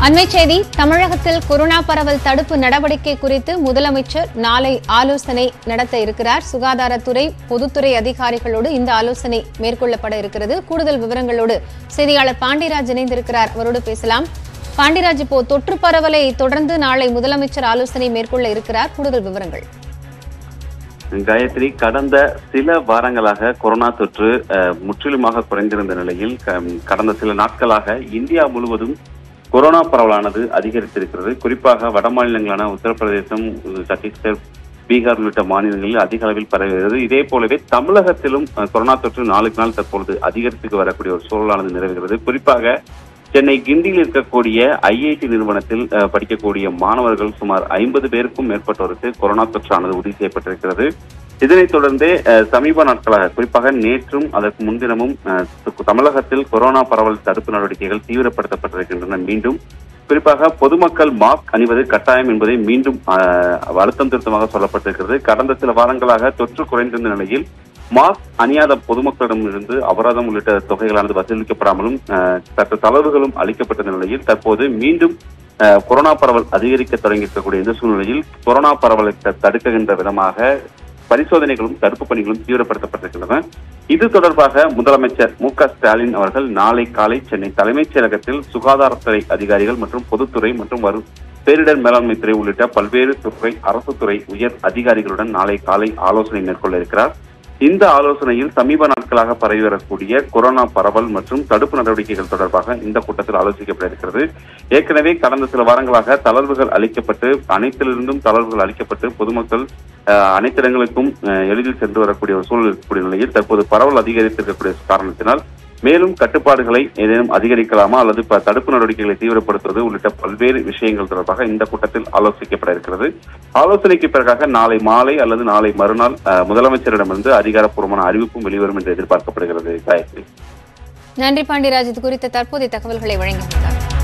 அண்மை செய்தி தமிழகத்தில் கொரோனா பரவல் தடுப்பு நடவடிக்கை குறித்து முதலமைச்சர் நாளை ஆலோசனை நடத்த இருக்கிறார் சுகாதாரத்துறை பொதுத்துறை அதிகாரிகளோடு இந்த ஆலோசனை மேற்கொள்ளப்பட இருக்கிறது கூடுதல் விவரங்களோடு செய்தியாளர் பாண்டிராஜ் இணைந்திருக்கிறார் அவரோடு பேசலாம் பாண்டிராஜ் இப்போ தொற்று பரவலை தொடர்ந்து நாளை முதலமைச்சர் ஆலோசனை மேற்கொள்ள இருக்கிறார் கூடுதல் விவரங்கள் காயத்ரி கடந்த சில வாரங்களாக கொரோனா தொற்று அஹ், முற்றிலுமாக குறைந்திருந்த நிலையில் க- கடந்த சில நாட்களாக இந்தியா முழுவதும் கொரோனா பரவலானது அதிகரித்திருக்கிறது குறிப்பாக வட மாநிலங்களான உத்தரப்பிரதேசம் சத்தீஸ்கர் பீகார் உள்ளிட்ட மாநிலங்களில் அதிக அளவில் பரவுகிறது இதே போலவே தமிழகத்திலும் அஹ், கொரோனா தொற்று நாளுக்கு நாள் தற்பொழுது அதிகரித்து வரக்கூடிய ஒரு சூழலானது நிலவுகிறது குறிப்பாக சென்னை கிண்டியில் இருக்கக்கூடிய ஐஐடி நிறுவனத்தில் அஹ், படிக்கக்கூடிய மாணவர்கள் சுமார் ஐம்பது பேருக்கும் மேற்பட்டோருக்கு கொரோனா தொற்றானது உறுதி செய்யப்பட்டிருக்கிறது இதனைத் தொடர்ந்து அஹ், சமீப நாட்களாக குறிப்பாக நேற்றும் அதற்கு முன்தினமும் அஹ், து- தமிழகத்தில் கொரோனா பரவல் தடுப்பு நடவடிக்கைகள் தீவிரப்படுத்தப்பட்டிருக்கின்றன மீண்டும் குறிப்பாக பொதுமக்கள் மாஸ்க் அணிவது கட்டாயம் என்பதை மீண்டும் அஹ், அழுத்தம் திருத்தமாக சொல்லப்பட்டிருக்கிறது கடந்த சில வாரங்களாக தொற்று குறைந்திருந்த நிலையில் மாஸ்க் அணியாத பொதுமக்களிடமிருந்து அபராதம் உள்ளிட்ட தொகைகளானது வசூலிக்கப்படாமலும் அஹ், சற்று தளர்வுகளும் அளிக்கப்பட்ட நிலையில் தற்போது மீண்டும் அஹ், கொரோனா பரவல் அதிகரிக்க தொடங்கியிருக்கக்கூடிய இந்த சூழ்நிலையில் கொரோனா பரவலை த- தடுக்குகின்ற விதமாக பரிசோதனைகளும் தடுப்பு பணிகளும் தீவிரப்படுத்தப்பட்டிருக்கின்றன இது தொடர்பாக முதலமைச்சர் மு க ஸ்டாலின் அவர்கள் நாளை காலை சென்னை தலைமைச் செயலகத்தில் சுகாதாரத்துறை அதிகாரிகள் மற்றும் பொதுத்துறை மற்றும் வரும் பேரிடர் மேலாண்மை துறை உள்ளிட்ட பல்வேறு துறை அரசு துறை உயர் அதிகாரிகளுடன் நாளை காலை ஆலோசனை மேற்கொள்ள இருக்கிறார் இந்த ஆலோசனையில் சமீப நாட்களாக பரவி வரக்கூடிய கொரோனா பரவல் மற்றும் தடுப்பு நடவடிக்கைகள் தொடர்பாக இந்த கூட்டத்தில் ஆலோசிக்கப்பட இருக்கிறது ஏற்கனவே கடந்த சில வாரங்களாக தளர்வுகள் அளிக்கப்பட்டு அனைத்திலிருந்தும் தளர்வுகள் அளிக்கப்பட்டு பொதுமக்கள் அஹ், அனைத்து இடங்களுக்கும் அஹ், எளிதில் சென்று வரக்கூடிய ஒரு சூழல் இருக்கக்கூடிய நிலையில் தற்போது பரவல் அதிகரித்திருக்கக்கூடிய காரணத்தினால் மேலும் கட்டுப்பாடுகளை ஏதேனும் அதிகரிக்கலாமா அல்லது ப- தடுப்பு நடவடிக்கைகளை தீவிரப்படுத்துவது உள்ளிட்ட பல்வேறு விஷயங்கள் தொடர்பாக இந்த கூட்டத்தில் ஆலோசிக்கப்பட இருக்கிறது ஆலோசனைக்கு பிறகாக நாளை மாலை அல்லது நாளை மறுநாள் அஹ், முதலமைச்சரிடமிருந்து அதிகாரப்பூர்வமான அறிவிப்பும் வெளிவரும் என்று எதிர்பார்க்கப்படுகிறது காயத்ரி நன்றி பாண்டிராஜ் இது குறித்த தற்போதைய தகவல்களை வழங்கியுள்ளார்